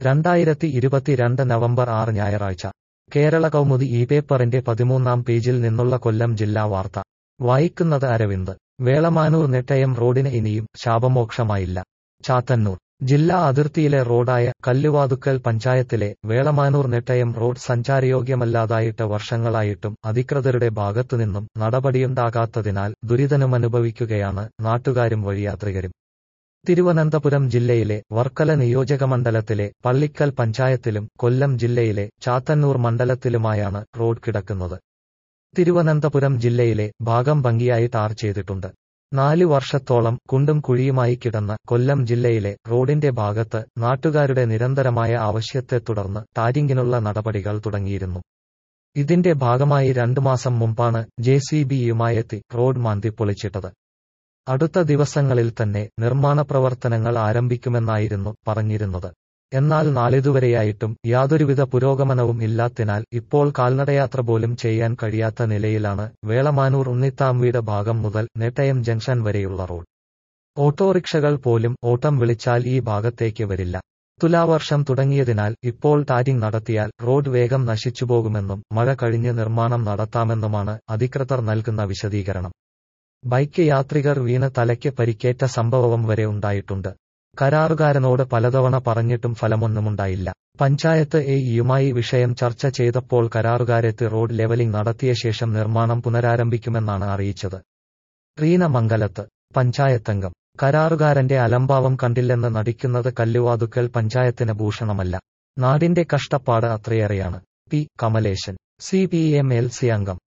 രണ്ടായിരത്തി ഇരുപത്തിരണ്ട് നവംബർ ആറ് ഞായറാഴ്ച കേരള കൗമുദി ഈ പേപ്പറിന്റെ പതിമൂന്നാം പേജിൽ നിന്നുള്ള കൊല്ലം ജില്ലാ വാർത്ത വായിക്കുന്നത് അരവിന്ദ് വേളമാനൂർ നെട്ടയം റോഡിന് ഇനിയും ശാപമോക്ഷമായില്ല ചാത്തന്നൂർ ജില്ലാ അതിർത്തിയിലെ റോഡായ കല്ലുവാതുക്കൽ പഞ്ചായത്തിലെ വേളമാനൂർ നെട്ടയം റോഡ് സഞ്ചാരയോഗ്യമല്ലാതായിട്ട് വർഷങ്ങളായിട്ടും അധികൃതരുടെ ഭാഗത്തുനിന്നും നടപടിയുണ്ടാകാത്തതിനാൽ ദുരിതനുമനുഭവിക്കുകയാണ് നാട്ടുകാരും വഴിയാത്രികരും തിരുവനന്തപുരം ജില്ലയിലെ വർക്കല നിയോജകമണ്ഡലത്തിലെ പള്ളിക്കൽ പഞ്ചായത്തിലും കൊല്ലം ജില്ലയിലെ ചാത്തന്നൂർ മണ്ഡലത്തിലുമായാണ് റോഡ് കിടക്കുന്നത് തിരുവനന്തപുരം ജില്ലയിലെ ഭാഗം ഭംഗിയായി ടാർ ചെയ്തിട്ടുണ്ട് നാലു വർഷത്തോളം കുണ്ടും കുഴിയുമായി കിടന്ന കൊല്ലം ജില്ലയിലെ റോഡിന്റെ ഭാഗത്ത് നാട്ടുകാരുടെ നിരന്തരമായ ആവശ്യത്തെ തുടർന്ന് ടാരിങ്ങിനുള്ള നടപടികൾ തുടങ്ങിയിരുന്നു ഇതിന്റെ ഭാഗമായി രണ്ടു മാസം മുമ്പാണ് ജെ സി ബിയുമായെത്തി റോഡ് മാന്തി പൊളിച്ചിട്ടത് അടുത്ത ദിവസങ്ങളിൽ തന്നെ നിർമ്മാണ പ്രവർത്തനങ്ങൾ ആരംഭിക്കുമെന്നായിരുന്നു പറഞ്ഞിരുന്നത് എന്നാൽ നാളിതുവരെയായിട്ടും യാതൊരുവിധ പുരോഗമനവും ഇല്ലാത്തിനാൽ ഇപ്പോൾ കാൽനടയാത്ര പോലും ചെയ്യാൻ കഴിയാത്ത നിലയിലാണ് വേളമാനൂർ ഉണ്ണിത്താംവീട് ഭാഗം മുതൽ നെട്ടയം ജംഗ്ഷൻ വരെയുള്ള റോഡ് ഓട്ടോറിക്ഷകൾ പോലും ഓട്ടം വിളിച്ചാൽ ഈ ഭാഗത്തേക്ക് വരില്ല തുലാവർഷം തുടങ്ങിയതിനാൽ ഇപ്പോൾ ടാരിംഗ് നടത്തിയാൽ റോഡ് വേഗം നശിച്ചുപോകുമെന്നും മഴ കഴിഞ്ഞ് നിർമ്മാണം നടത്താമെന്നുമാണ് അധികൃതർ നൽകുന്ന വിശദീകരണം ബൈക്ക് യാത്രികർ വീണ് തലയ്ക്ക് പരിക്കേറ്റ സംഭവം വരെ ഉണ്ടായിട്ടുണ്ട് കരാറുകാരനോട് പലതവണ പറഞ്ഞിട്ടും ഫലമൊന്നുമുണ്ടായില്ല പഞ്ചായത്ത് എയുമായി വിഷയം ചർച്ച ചെയ്തപ്പോൾ കരാറുകാരെത്തി റോഡ് ലെവലിംഗ് നടത്തിയ ശേഷം നിർമ്മാണം പുനരാരംഭിക്കുമെന്നാണ് അറിയിച്ചത് റീന മംഗലത്ത് പഞ്ചായത്തംഗം കരാറുകാരന്റെ അലംഭാവം കണ്ടില്ലെന്ന് നടിക്കുന്നത് കല്ലുവാതുക്കൽ പഞ്ചായത്തിന് ഭൂഷണമല്ല നാടിന്റെ കഷ്ടപ്പാട് അത്രയേറെയാണ് P Kamaleshan C P M L C അംഗം